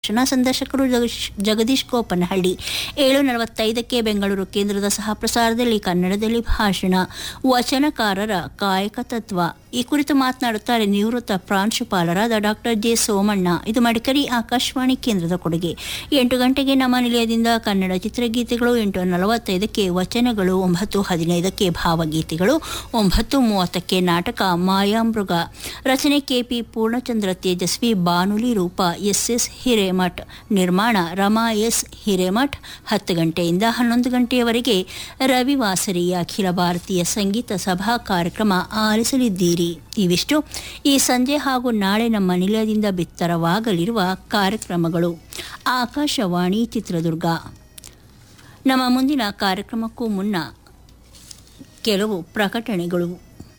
ಭಾಷಣ ಸಂದರ್ಶಕರು ಜಗದೀಶ್ ಜಗದೀಶ್ ಗೋಪನಹಳ್ಳಿ ಏಳು ನಲವತ್ತೈದಕ್ಕೆ ಬೆಂಗಳೂರು ಕೇಂದ್ರದ ಸಹ ಪ್ರಸಾರದಲ್ಲಿ ಕನ್ನಡದಲ್ಲಿ ಭಾಷಣ ವಚನಕಾರರ ಕಾಯಕ ತತ್ವ ಈ ಕುರಿತು ಮಾತನಾಡುತ್ತಾರೆ ನಿವೃತ್ತ ಪ್ರಾಂಶುಪಾಲರಾದ ಡಾಕ್ಟರ್ ಜೆ ಸೋಮಣ್ಣ ಇದು ಮಡಿಕೇರಿ ಆಕಾಶವಾಣಿ ಕೇಂದ್ರದ ಕೊಡುಗೆ ಎಂಟು ಗಂಟೆಗೆ ನಮ್ಮ ನಿಲಯದಿಂದ ಕನ್ನಡ ಚಿತ್ರಗೀತೆಗಳು ಎಂಟು ನಲವತ್ತೈದಕ್ಕೆ ವಚನಗಳು ಒಂಬತ್ತು ಹದಿನೈದಕ್ಕೆ ಭಾವಗೀತೆಗಳು ಒಂಬತ್ತು ಮೂವತ್ತಕ್ಕೆ ನಾಟಕ ಮಾಯಾಮೃಗ ರಚನೆ ಕೆಪಿ ಪೂರ್ಣಚಂದ್ರ ತೇಜಸ್ವಿ ಬಾನುಲಿ ರೂಪ ಎಸ್ ಎಸ್ ಹಿರೇಮಠ್ ನಿರ್ಮಾಣ ರಮಾ ಎಸ್ ಹಿರೇಮಠ್ ಹತ್ತು ಗಂಟೆಯಿಂದ ಹನ್ನೊಂದು ಗಂಟೆಯವರೆಗೆ ರವಿವಾಸರಿಯ ಅಖಿಲ ಭಾರತೀಯ ಸಂಗೀತ ಸಭಾ ಕಾರ್ಯಕ್ರಮ ಆಲಿಸಲಿದ್ದೀರಿ ಇವಿಷ್ಟು ಈ ಸಂಜೆ ಹಾಗೂ ನಾಳೆ ನಮ್ಮ ನಿಲಯದಿಂದ ಬಿತ್ತರವಾಗಲಿರುವ ಕಾರ್ಯಕ್ರಮಗಳು ಆಕಾಶವಾಣಿ ಚಿತ್ರದುರ್ಗ ನಮ್ಮ ಮುಂದಿನ ಕಾರ್ಯಕ್ರಮಕ್ಕೂ ಮುನ್ನ ಕೆಲವು ಪ್ರಕಟಣೆಗಳು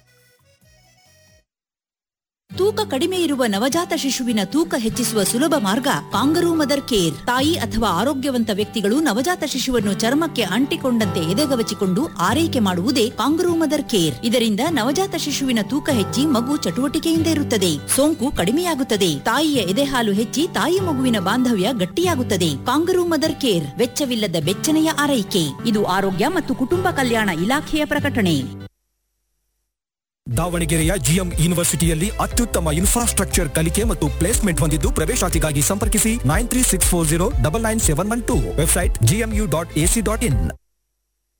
ತೂಕ ಕಡಿಮೆ ಇರುವ ನವಜಾತ ಶಿಶುವಿನ ತೂಕ ಹೆಚ್ಚಿಸುವ ಸುಲಭ ಮಾರ್ಗ ಕಾಂಗರೂ ಮದರ್ ಕೇರ್ ತಾಯಿ ಅಥವಾ ಆರೋಗ್ಯವಂತ ವ್ಯಕ್ತಿಗಳು ನವಜಾತ ಶಿಶುವನ್ನು ಚರ್ಮಕ್ಕೆ ಅಂಟಿಕೊಂಡಂತೆ ಎದೆಗವಚಿಕೊಂಡು ಆರೈಕೆ ಮಾಡುವುದೇ ಕಾಂಗರೂ ಮದರ್ ಕೇರ್ ಇದರಿಂದ ನವಜಾತ ಶಿಶುವಿನ ತೂಕ ಹೆಚ್ಚಿ ಮಗು ಚಟುವಟಿಕೆಯಿಂದ ಇರುತ್ತದೆ ಸೋಂಕು ಕಡಿಮೆಯಾಗುತ್ತದೆ ತಾಯಿಯ ಎದೆಹಾಲು ಹೆಚ್ಚಿ ತಾಯಿ ಮಗುವಿನ ಬಾಂಧವ್ಯ ಗಟ್ಟಿಯಾಗುತ್ತದೆ ಕಾಂಗರೂ ಮದರ್ ಕೇರ್ ವೆಚ್ಚವಿಲ್ಲದ ಬೆಚ್ಚನೆಯ ಆರೈಕೆ ಇದು ಆರೋಗ್ಯ ಮತ್ತು ಕುಟುಂಬ ಕಲ್ಯಾಣ ಇಲಾಖೆಯ ಪ್ರಕಟಣೆ ದಾವಣಗೆರೆಯ ಜಿಎಂ ಯೂನಿವರ್ಸಿಟಿಯಲ್ಲಿ ಅತ್ಯುತ್ತಮ ಇನ್ಫ್ರಾಸ್ಟ್ರಕ್ಚರ್ ಕಲಿಕೆ ಮತ್ತು ಪ್ಲೇಸ್ಮೆಂಟ್ ಹೊಂದಿದ್ದು ಪ್ರವೇಶಾತಿಗಾಗಿ ಸಂಪರ್ಕಿಸಿ nine three six four zero double nine seven one two website GMU dot AC dot ಇನ್